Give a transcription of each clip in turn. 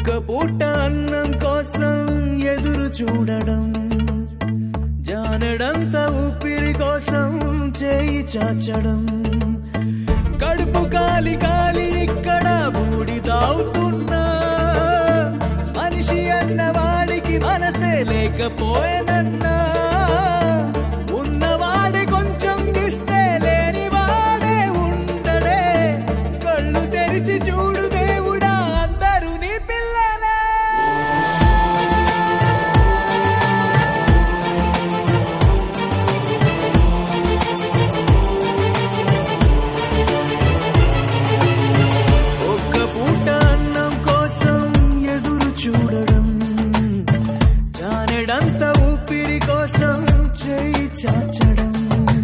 ఒక్క పూట అన్నం కోసం ఎదురు చూడడం జానడంత ఊపిరి కోసం చేయి చాచడం కడుపు కాలి కాలి ఇక్కడ బూడి తాగుతున్నా మనిషి అన్నవాడికి మనసే లేకపోయేనన్నా ఉన్నవాడి కొంచెం ఇస్తే లేని వాడే ఉండడే కళ్ళు తెరిచి చూడు దేవుడా అందరూ నీ పిల్లలే ఒక్క పూట అన్నం కోసం ఎదురు చూడడం జానెడంత ఊపిరి కోసం చేయి చాచడం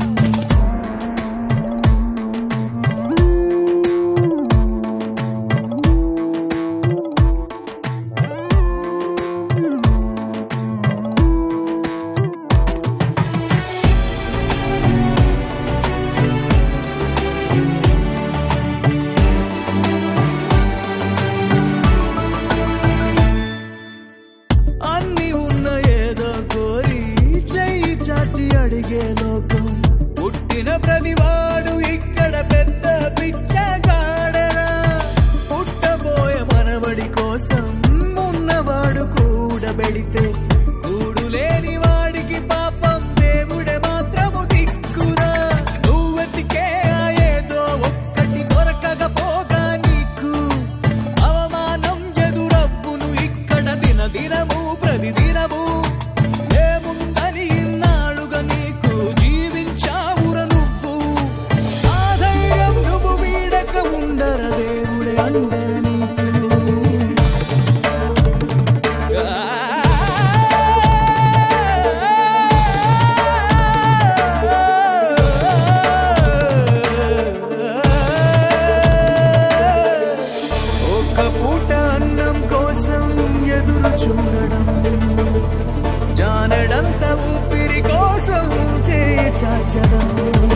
అన్ని ఉన్న ఏదో కోరి చెయ్యి చాచి అడిగే లోకం పుట్టిన ప్రతివాడు ఇక్కడ పెద్ద పిచ్చగాడరా పుట్టబోయే మనవడి కోసం ఉన్నవాడు కూడా పెడితే కూడు లేని వాడికి పాపం దేవుడే మాత్రము దిక్కురా నువ్వెతికే ఆ ఏదో ఒక్కటి దొరకకపోగా నీకు అవమానం ఎదురవ్వును ఇక్కడ దిన దినము ప్రతిదినము ఏముందని ఇన్నాళ్ళుగా నీకు జీవించావుర నువ్వు ఆ ధైర్యం నువ్వు వీడక ఉండర దేవుడే అందర నీకు ఒక్క పూట అన్నం కోసం ఎదురు చూడడం జానడంత ఊపిరి కోసం చేయి చాచడం